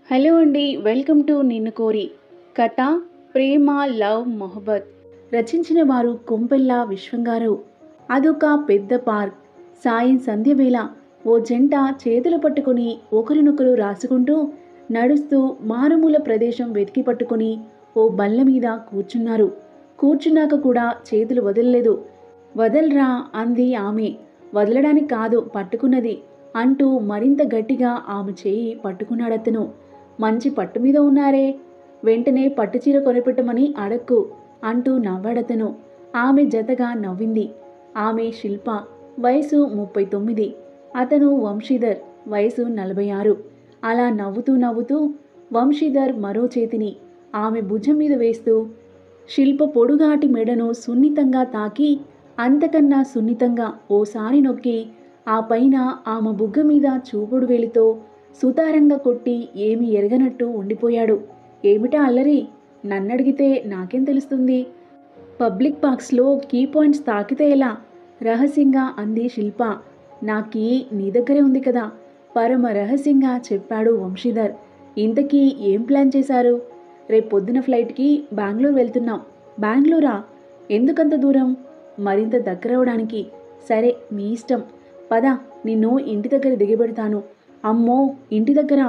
hello అండి welcome to నిన్ను కోరి కథ ప్రేమ లవ్ మొహబత్ రచించిన వారు కొంపెల్ల విశ్వంగారు అదొక పెద్ద పార్క్ సాయం సంధ్య వేళ ఓ జంట చేతులు పట్టుకొని ఒకరినొకరు రాసుకుంటూ నడుస్తూ మారుమూల ప్రదేశం వెతికి పట్టుకొని ఓ బల్ల మీద కూర్చున్నారు కూర్చున్నాక కూడా చేతులు వదలలేదు వదలరా అంది ఆమె వదలడానికి కాదు పట్టుకున్నది అంటూ మరింత గట్టిగా ఆమె చేయి పట్టుకున్నాడతను మంచి పట్టు మీద ఉన్నారే వెంటనే పట్టుచీర కొనిపెట్టమని అడక్కు అంటూ నవ్వాడతను ఆమె జతగా నవ్వింది ఆమె శిల్ప వయసు ముప్పై తొమ్మిది అతను వంశీధర్ వయసు నలభై ఆరు అలా నవ్వుతూ నవ్వుతూ వంశీధర్ మరో చేతిని ఆమె భుజం మీద వేస్తూ శిల్ప పొడుగాటి మెడను సున్నితంగా తాకి అంతకన్నా సున్నితంగా ఓసారి నొక్కి ఆ పైన ఆమె బుగ్గ మీద చూపుడు వేలితో సుతారంగా కొట్టి ఏమి ఎరగనట్టు ఉండిపోయాడు ఏమిటా అల్లరి నన్నడిగితే నాకేం తెలుస్తుంది పబ్లిక్ పార్క్స్లో కీ పాయింట్స్ తాకితే ఎలా రహస్యంగా అంది శిల్ప నా కీ నీ దగ్గరే ఉంది కదా పరమ రహస్యంగా చెప్పాడు వంశీధర్ ఇంతకీ ఏం ప్లాన్ చేశారు రేపు పొద్దున ఫ్లైట్కి బెంగళూరు వెళ్తున్నాం బెంగళూరా ఎందుకంత దూరం మరింత దగ్గరవడానికి సరే మీ ఇష్టం పద నిన్ను ఇంటి దగ్గర దిగబెడతాను అమ్మో ఇంటి దగ్గర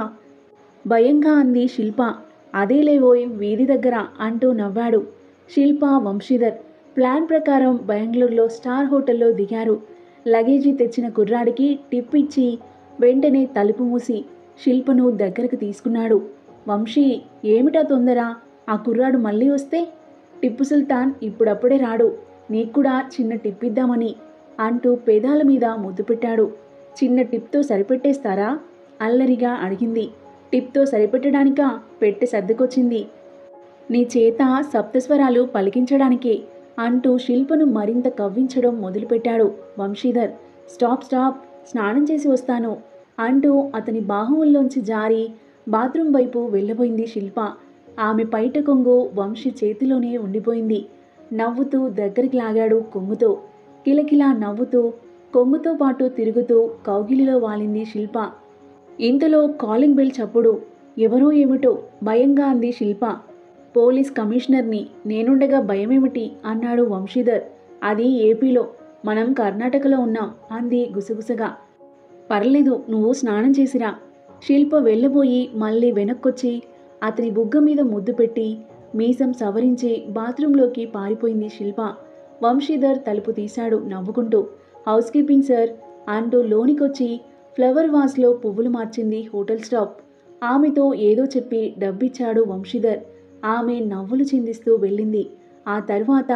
భయంగా అంది శిల్ప అదేలేవోయ్ వీధి దగ్గర అంటూ నవ్వాడు శిల్ప వంశీధర్ ప్లాన్ ప్రకారం బెంగళూరులో స్టార్ హోటల్లో దిగారు లగేజీ తెచ్చిన కుర్రాడికి టిప్ ఇచ్చి వెంటనే తలుపు మూసి శిల్పను దగ్గరకు తీసుకున్నాడు వంశీ ఏమిటా తొందర ఆ కుర్రాడు మళ్ళీ వస్తే టిప్పు సుల్తాన్ ఇప్పుడప్పుడే రాడు నీకు కూడా చిన్న టిప్ ఇద్దామని అంటూ పేదాల మీద ముద్దు పెట్టాడు చిన్న టిప్తో సరిపెట్టేస్తారా అల్లరిగా అడిగింది టిప్తో సరిపెట్టడానికా పెట్టె సర్దుకొచ్చింది నీ చేత సప్తస్వరాలు పలికించడానికే అంటూ శిల్పను మరింత కవ్వించడం మొదలుపెట్టాడు వంశీధర్ స్టాప్ స్టాప్ స్నానం చేసి వస్తాను అంటూ అతని బాహువుల్లోంచి జారి బాత్రూం వైపు వెళ్ళబోయింది శిల్ప ఆమె పైట కొంగు వంశీ చేతిలోనే ఉండిపోయింది నవ్వుతూ దగ్గరికి లాగాడు కొంగుతో కిలకిలా నవ్వుతూ కొంగుతో పాటు తిరుగుతూ కౌగిలిలో వాలింది శిల్ప ఇంతలో కాలింగ్ బెల్ చప్పుడు ఎవరో ఏమిటో భయంగా అంది శిల్ప పోలీస్ కమిషనర్ని నేనుండగా భయమేమిటి అన్నాడు వంశీధర్ అది ఏపీలో మనం కర్ణాటకలో ఉన్నాం అంది గుసగుసగా పర్లేదు నువ్వు స్నానం చేసిరా శిల్ప వెళ్ళబోయి మళ్ళీ వెనక్కొచ్చి అతని బుగ్గ మీద ముద్దు పెట్టి మీసం సవరించి బాత్రూంలోకి పారిపోయింది శిల్ప వంశీధర్ తలుపు తీశాడు నవ్వుకుంటూ హౌస్ కీపింగ్ సార్ అంటూ లోనికొచ్చి ఫ్లవర్ వాస్లో పువ్వులు మార్చింది హోటల్ స్టాప్ ఆమెతో ఏదో చెప్పి డబ్బిచ్చాడు వంశీధర్ ఆమె నవ్వులు చిందిస్తూ వెళ్ళింది ఆ తర్వాత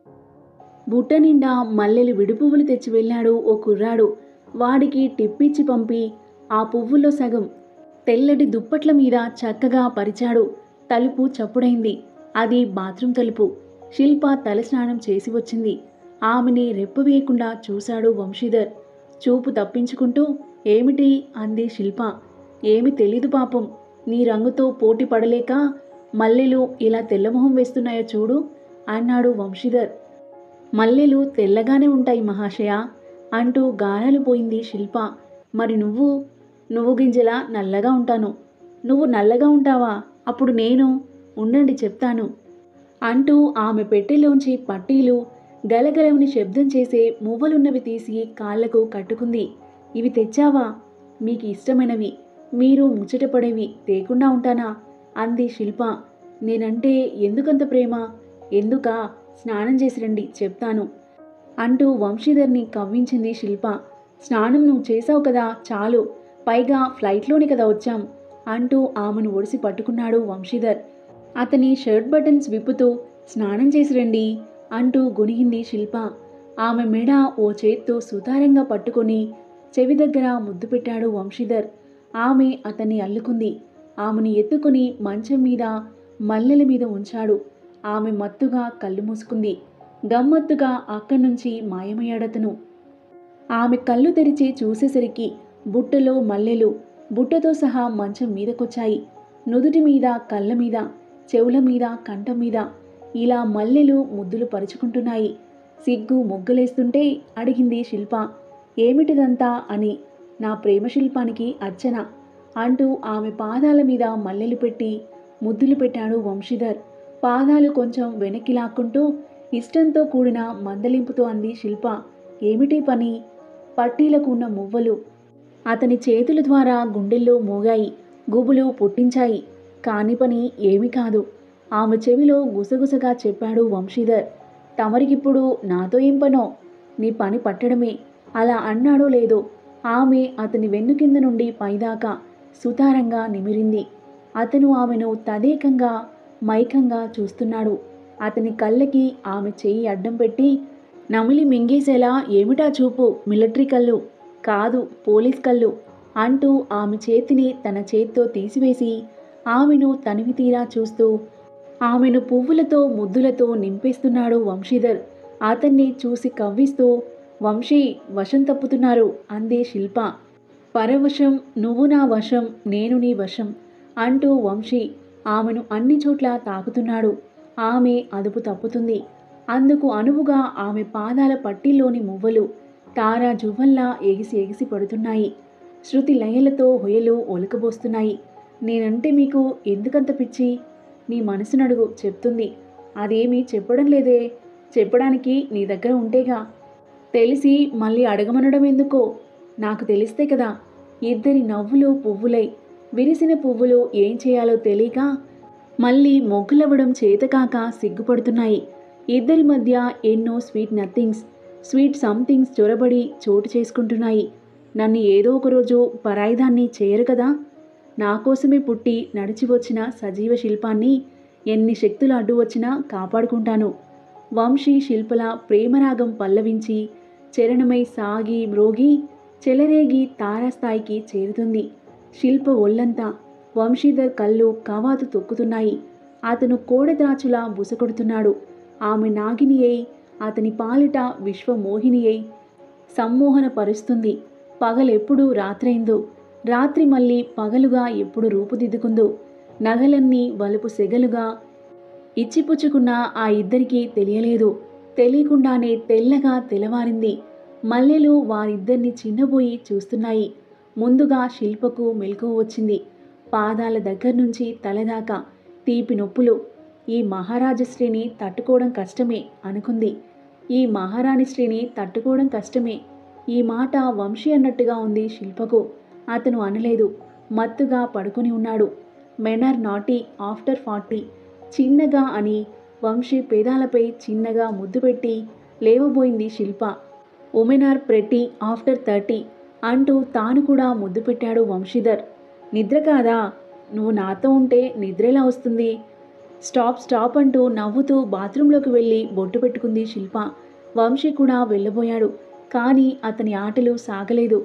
బుట్ట నిండా మల్లెలు విడి పువ్వులు తెచ్చి వెళ్ళాడు ఓ కుర్రాడు వాడికి టిప్పిచ్చి పంపి ఆ పువ్వుల్లో సగం తెల్లటి దుప్పట్ల మీద చక్కగా పరిచాడు తలుపు చప్పుడైంది అది బాత్రూం తలుపు శిల్ప తలస్నానం చేసి వచ్చింది ఆమెని రెప్పు వేయకుండా చూశాడు వంశీధర్ చూపు తప్పించుకుంటూ ఏమిటి అంది శిల్ప ఏమి తెలీదు పాపం నీ రంగుతో పోటీ పడలేక మల్లెలు ఇలా తెల్లమొహం వేస్తున్నాయో చూడు అన్నాడు వంశీధర్ మల్లెలు తెల్లగానే ఉంటాయి మహాశయ అంటూ గారాలు పోయింది శిల్ప మరి నువ్వు నువ్వు గింజలా నల్లగా ఉంటాను నువ్వు నల్లగా ఉంటావా అప్పుడు నేను ఉండండి చెప్తాను అంటూ ఆమె పెట్టెలోంచి పట్టీలు గలగలమని శబ్దం చేసే మువ్వలున్నవి తీసి కాళ్లకు కట్టుకుంది ఇవి తెచ్చావా మీకు ఇష్టమైనవి మీరు ముచ్చటపడేవి తేకుండా ఉంటానా అంది శిల్ప నేనంటే ఎందుకంత ప్రేమ ఎందుకా స్నానం చేసి రండి చెప్తాను అంటూ వంశీధర్ని కవ్వించింది శిల్ప స్నానం నువ్వు చేసావు కదా చాలు పైగా ఫ్లైట్లోనే కదా వచ్చాం అంటూ ఆమెను ఒడిసి పట్టుకున్నాడు వంశీధర్ అతని షర్ట్ బటన్స్ విప్పుతూ స్నానం చేసి రండి అంటూ గొనిగింది శిల్ప ఆమె మెడ ఓ చేత్తో సుతారంగా పట్టుకొని చెవి దగ్గర ముద్దు పెట్టాడు వంశీధర్ ఆమె అతన్ని అల్లుకుంది ఆమెను ఎత్తుకుని మంచం మీద మల్లెల మీద ఉంచాడు ఆమె మత్తుగా కళ్ళు మూసుకుంది గమ్మత్తుగా అక్కడి నుంచి మాయమయ్యాడతను ఆమె కళ్ళు తెరిచి చూసేసరికి బుట్టలో మల్లెలు బుట్టతో సహా మంచం మీదకొచ్చాయి నుదుటి మీద కళ్ళ మీద చెవుల మీద కంఠం మీద ఇలా మల్లెలు ముద్దులు పరుచుకుంటున్నాయి సిగ్గు మొగ్గలేస్తుంటే అడిగింది శిల్ప ఏమిటిదంతా అని నా ప్రేమ శిల్పానికి అర్చన అంటూ ఆమె పాదాల మీద మల్లెలు పెట్టి ముద్దులు పెట్టాడు వంశీధర్ పాదాలు కొంచెం వెనక్కి లాక్కుంటూ ఇష్టంతో కూడిన మందలింపుతో అంది శిల్ప ఏమిటి పని పట్టీలకు ఉన్న మువ్వలు అతని చేతుల ద్వారా గుండెల్లో మోగాయి గుబులు పుట్టించాయి కాని పని ఏమీ కాదు ఆమె చెవిలో గుసగుసగా చెప్పాడు వంశీధర్ తమరికిప్పుడు నాతో ఏం పనో నీ పని పట్టడమే అలా అన్నాడో లేదో ఆమె అతని వెన్ను కింద నుండి పైదాకా సుతారంగా నిమిరింది అతను ఆమెను తదేకంగా మైకంగా చూస్తున్నాడు అతని కళ్ళకి ఆమె చెయ్యి అడ్డం పెట్టి నమిలి మింగేసేలా ఏమిటా చూపు మిలిటరీ కళ్ళు కాదు పోలీస్ కళ్ళు అంటూ ఆమె చేతిని తన చేత్తో తీసివేసి ఆమెను తనివి తీరా చూస్తూ ఆమెను పువ్వులతో ముద్దులతో నింపేస్తున్నాడు వంశీధర్ అతన్ని చూసి కవ్విస్తూ వంశీ వశం తప్పుతున్నారు అందే శిల్ప పరవశం నువ్వు నా వశం నేను నీ వశం అంటూ వంశీ ఆమెను అన్ని చోట్ల తాకుతున్నాడు ఆమె అదుపు తప్పుతుంది అందుకు అనువుగా ఆమె పాదాల పట్టీలోని మువ్వలు తారా జువ్వల్లా ఎగిసి ఎగిసి పడుతున్నాయి శృతి లయలతో హొయలు ఒలకబోస్తున్నాయి నేనంటే మీకు ఎందుకంత పిచ్చి నీ మనసునడుగు చెప్తుంది అదేమీ చెప్పడం లేదే చెప్పడానికి నీ దగ్గర ఉంటేగా తెలిసి మళ్ళీ అడగమనడం ఎందుకో నాకు తెలిస్తే కదా ఇద్దరి నవ్వులు పువ్వులై విరిసిన పువ్వులు ఏం చేయాలో తెలియక మళ్ళీ మొగ్గులవ్వడం చేతకాక సిగ్గుపడుతున్నాయి ఇద్దరి మధ్య ఎన్నో స్వీట్ నథింగ్స్ స్వీట్ సంథింగ్స్ చొరబడి చోటు చేసుకుంటున్నాయి నన్ను ఏదో ఒకరోజు పరాయిదాన్ని చేయరు కదా నా కోసమే పుట్టి నడిచి వచ్చిన సజీవ శిల్పాన్ని ఎన్ని శక్తులు అడ్డు వచ్చినా కాపాడుకుంటాను వంశీ శిల్పల ప్రేమరాగం పల్లవించి చరణమై సాగి మ్రోగి చెలరేగి తారాస్థాయికి చేరుతుంది శిల్ప ఒళ్ళంతా వంశీధర్ కళ్ళు కవాతు తొక్కుతున్నాయి అతను కోడెద్రాచులా బుసకొడుతున్నాడు ఆమె నాగిని అయి అతని పాలిట విశ్వమోహిని అయి సమ్మోహనపరుస్తుంది పగలెప్పుడు రాత్రైందో రాత్రి మళ్ళీ పగలుగా ఎప్పుడు రూపుదిద్దుకుందో నగలన్నీ వలుపు సెగలుగా ఇచ్చిపుచ్చుకున్న ఆ ఇద్దరికీ తెలియలేదు తెలియకుండానే తెల్లగా తెలవారింది మల్లెలు వారిద్దరిని చిన్నబోయి చూస్తున్నాయి ముందుగా శిల్పకు మెలకు వచ్చింది పాదాల దగ్గర నుంచి తలదాకా తీపి నొప్పులు ఈ మహారాజ శ్రీని తట్టుకోవడం కష్టమే అనుకుంది ఈ మహారాణి శ్రీని తట్టుకోవడం కష్టమే ఈ మాట వంశీ అన్నట్టుగా ఉంది శిల్పకు అతను అనలేదు మత్తుగా పడుకుని ఉన్నాడు మెనర్ నాటీ ఆఫ్టర్ ఫార్టీ చిన్నగా అని వంశీ పేదాలపై చిన్నగా ముద్దు పెట్టి లేవబోయింది Shilpa women are pretty after thirty అంటూ తాను కూడా ముద్దు పెట్టాడు వంశీధర్ నిద్ర కాదా నువ్వు నాతో ఉంటే నిద్రెలా వస్తుంది స్టాప్ స్టాప్ అంటూ నవ్వుతూ బాత్రూంలోకి వెళ్ళి బొట్టు పెట్టుకుంది శిల్ప వంశీ కూడా వెళ్ళబోయాడు కానీ అతని ఆటలు సాగలేదు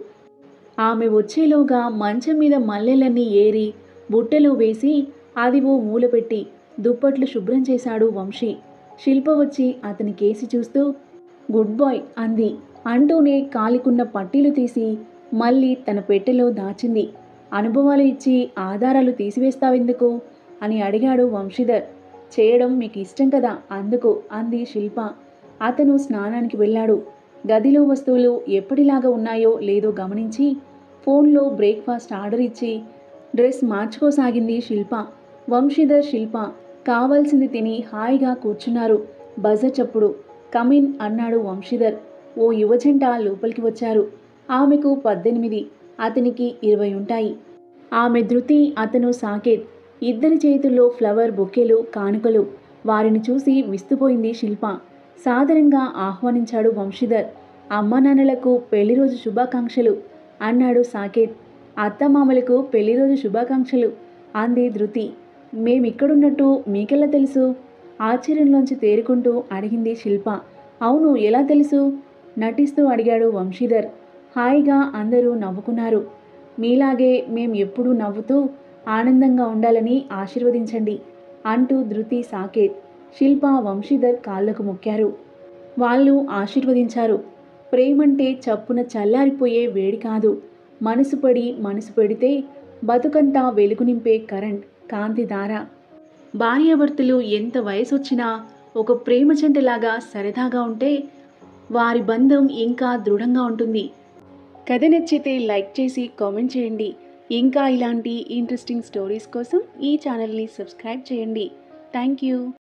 ఆమె వచ్చేలోగా మంచం మీద మల్లెలన్నీ ఏరి బుట్టెలో వేసి అది ఓ మూల పెట్టి దుప్పట్లు శుభ్రం చేశాడు వంశీ శిల్ప వచ్చి అతని కేసి చూస్తూ గుడ్ బాయ్ అంది అంటూనే కాలికున్న పట్టీలు తీసి మళ్ళీ తన పెట్టెలో దాచింది అనుభవాలు ఇచ్చి ఆధారాలు తీసివేస్తావెందుకు అని అడిగాడు వంశీధర్ చేయడం మీకు ఇష్టం కదా అందుకు అంది శిల్ప అతను స్నానానికి వెళ్ళాడు గదిలో వస్తువులు ఎప్పటిలాగా ఉన్నాయో లేదో గమనించి ఫోన్లో బ్రేక్ఫాస్ట్ ఆర్డర్ ఇచ్చి డ్రెస్ మార్చుకోసాగింది శిల్ప వంశీధర్ శిల్ప కావాల్సింది తిని హాయిగా కూర్చున్నారు బజర్ చప్పుడు కమిన్ అన్నాడు వంశీధర్ ఓ యువజంట లోపలికి వచ్చారు ఆమెకు పద్దెనిమిది అతనికి ఇరవై ఉంటాయి ఆమె ధృతి అతను సాకేత్ ఇద్దరి చేతుల్లో ఫ్లవర్ బొకేలు కానుకలు వారిని చూసి విస్తుపోయింది శిల్ప సాదరంగా ఆహ్వానించాడు వంశీధర్ అమ్మ నాన్నలకు పెళ్లి రోజు శుభాకాంక్షలు అన్నాడు సాకేత్ అత్తమామలకు పెళ్లి రోజు శుభాకాంక్షలు అంది ధృతి మేమిక్కడున్నట్టు మీకెలా తెలుసు ఆశ్చర్యంలోంచి తేరుకుంటూ అడిగింది శిల్ప అవును ఎలా తెలుసు నటిస్తూ అడిగాడు వంశీధర్ హాయిగా అందరూ నవ్వుకున్నారు మీలాగే మేం ఎప్పుడూ నవ్వుతూ ఆనందంగా ఉండాలని ఆశీర్వదించండి అంటూ ధృతి సాకేత్ శిల్ప వంశీధర్ కాళ్లకు మొక్కారు వాళ్ళు ఆశీర్వదించారు ప్రేమంటే చప్పున చల్లారిపోయే వేడి కాదు మనసు పడి మనసు పెడితే బతుకంతా వెలుగు నింపే కరెంట్ కాంతి దార భార్యాభర్తలు ఎంత వయసు వచ్చినా ఒక ప్రేమ జంటలాగా సరదాగా ఉంటే వారి బంధం ఇంకా దృఢంగా ఉంటుంది కథ నచ్చితే లైక్ చేసి కామెంట్ చేయండి ఇంకా ఇలాంటి ఇంట్రెస్టింగ్ స్టోరీస్ కోసం ఈ ఛానల్ని సబ్స్క్రైబ్ చేయండి థ్యాంక్ యూ